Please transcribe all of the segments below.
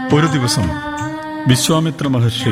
ഒരു ദിവസം വിശ്വാമിത്ര മഹർഷി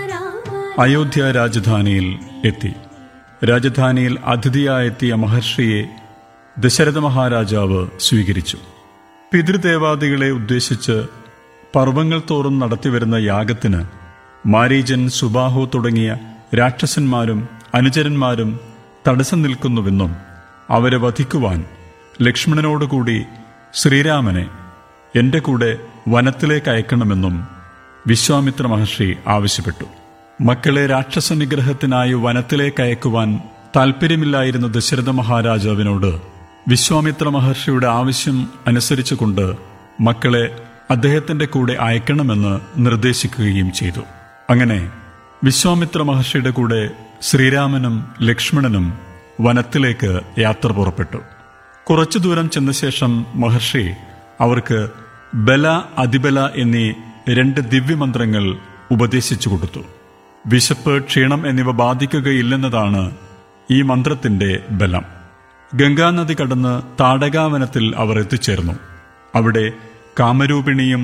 അയോധ്യ രാജധാനിയിൽ എത്തി രാജധാനിയിൽ അതിഥിയായെത്തിയ മഹർഷിയെ ദശരഥ മഹാരാജാവ് സ്വീകരിച്ചു പിതൃദേവാദികളെ ഉദ്ദേശിച്ച് പർവ്വങ്ങൾ തോറും നടത്തിവരുന്ന യാഗത്തിന് മാരീജൻ സുബാഹു തുടങ്ങിയ രാക്ഷസന്മാരും അനുചരന്മാരും തടസ്സം നിൽക്കുന്നുവെന്നും അവരെ വധിക്കുവാൻ ലക്ഷ്മണനോടുകൂടി ശ്രീരാമനെ എന്റെ കൂടെ വനത്തിലേക്ക് അയക്കണമെന്നും വിശ്വാമിത്ര മഹർഷി ആവശ്യപ്പെട്ടു മക്കളെ രാക്ഷസ നിഗ്രഹത്തിനായി വനത്തിലേക്ക് അയക്കുവാൻ താൽപ്പര്യമില്ലായിരുന്ന ദശരഥ മഹാരാജാവിനോട് വിശ്വാമിത്ര മഹർഷിയുടെ ആവശ്യം അനുസരിച്ചുകൊണ്ട് മക്കളെ അദ്ദേഹത്തിന്റെ കൂടെ അയക്കണമെന്ന് നിർദ്ദേശിക്കുകയും ചെയ്തു അങ്ങനെ വിശ്വാമിത്ര മഹർഷിയുടെ കൂടെ ശ്രീരാമനും ലക്ഷ്മണനും വനത്തിലേക്ക് യാത്ര പുറപ്പെട്ടു കുറച്ചു ദൂരം ചെന്ന ശേഷം മഹർഷി അവർക്ക് ബല അതിബല എന്നീ രണ്ട് ദിവ്യമന്ത്രങ്ങൾ ഉപദേശിച്ചു കൊടുത്തു വിശപ്പ് ക്ഷീണം എന്നിവ ബാധിക്കുകയില്ലെന്നതാണ് ഈ മന്ത്രത്തിന്റെ ബലം ഗംഗാനദി കടന്ന് താടകാവനത്തിൽ അവർ എത്തിച്ചേർന്നു അവിടെ കാമരൂപിണിയും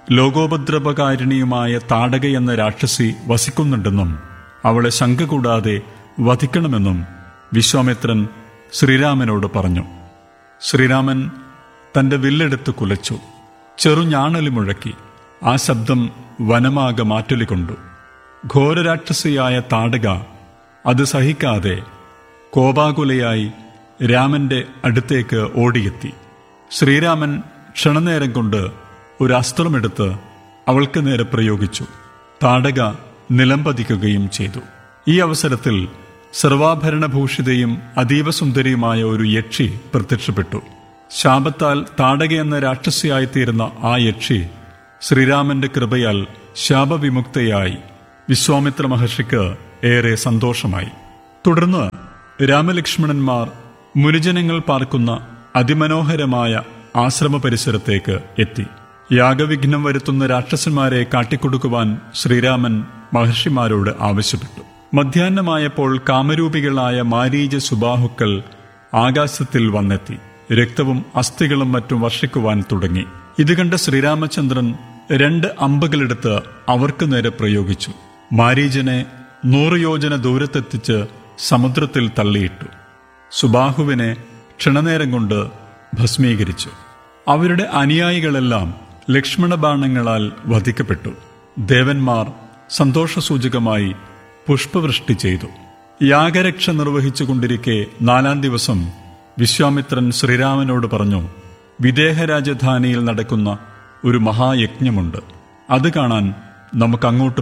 ലോകോപദ്രവകാരിണിയുമായ താടക എന്ന രാക്ഷസി വസിക്കുന്നുണ്ടെന്നും അവളെ ശങ്ക കൂടാതെ വധിക്കണമെന്നും വിശ്വാമിത്രൻ ശ്രീരാമനോട് പറഞ്ഞു ശ്രീരാമൻ തന്റെ വില്ലെടുത്ത് കുലച്ചു ചെറുഞാണലി മുഴക്കി ആ ശബ്ദം വനമാകെ മാറ്റൊലിക്കൊണ്ടു ഘോരരാക്ഷസിയായ താടക അത് സഹിക്കാതെ കോപാകുലയായി രാമന്റെ അടുത്തേക്ക് ഓടിയെത്തി ശ്രീരാമൻ ക്ഷണനേരം കൊണ്ട് ഒരു അസ്ത്രമെടുത്ത് അവൾക്ക് നേരെ പ്രയോഗിച്ചു താടക നിലംപതിക്കുകയും ചെയ്തു ഈ അവസരത്തിൽ സർവാഭരണഭൂഷിതയും അതീവ സുന്ദരിയുമായ ഒരു യക്ഷി പ്രത്യക്ഷപ്പെട്ടു ശാപത്താൽ താടക എന്ന രാക്ഷസിയായിത്തീരുന്ന ആ യക്ഷി ശ്രീരാമന്റെ കൃപയാൽ ശാപവിമുക്തയായി വിശ്വാമിത്ര മഹർഷിക്ക് ഏറെ സന്തോഷമായി തുടർന്ന് രാമലക്ഷ്മണന്മാർ മുനിജനങ്ങൾ പാർക്കുന്ന അതിമനോഹരമായ ആശ്രമ പരിസരത്തേക്ക് എത്തി യാഗവിഘ്നം വരുത്തുന്ന രാക്ഷസന്മാരെ കാട്ടിക്കൊടുക്കുവാൻ ശ്രീരാമൻ മഹർഷിമാരോട് ആവശ്യപ്പെട്ടു മധ്യാഹ്നമായപ്പോൾ കാമരൂപികളായ മാരീജ സുബാഹുക്കൾ ആകാശത്തിൽ വന്നെത്തി രക്തവും അസ്ഥികളും മറ്റും വർഷിക്കുവാൻ തുടങ്ങി ഇത് കണ്ട ശ്രീരാമചന്ദ്രൻ രണ്ട് അമ്പുകളെടുത്ത് അവർക്ക് നേരെ പ്രയോഗിച്ചു മാരീജനെ നൂറ് യോജന ദൂരത്തെത്തിച്ച് സമുദ്രത്തിൽ തള്ളിയിട്ടു സുബാഹുവിനെ ക്ഷണനേരം കൊണ്ട് ഭസ്മീകരിച്ചു അവരുടെ അനുയായികളെല്ലാം ലക്ഷ്മണ ബാണങ്ങളാൽ വധിക്കപ്പെട്ടു ദേവന്മാർ സന്തോഷസൂചകമായി പുഷ്പവൃഷ്ടി ചെയ്തു യാഗരക്ഷ നിർവഹിച്ചു കൊണ്ടിരിക്കെ നാലാം ദിവസം വിശ്വാമിത്രൻ ശ്രീരാമനോട് പറഞ്ഞു വിദേഹ രാജധാനിയിൽ നടക്കുന്ന ഒരു മഹായജ്ഞമുണ്ട് അത് കാണാൻ നമുക്ക് അങ്ങോട്ട്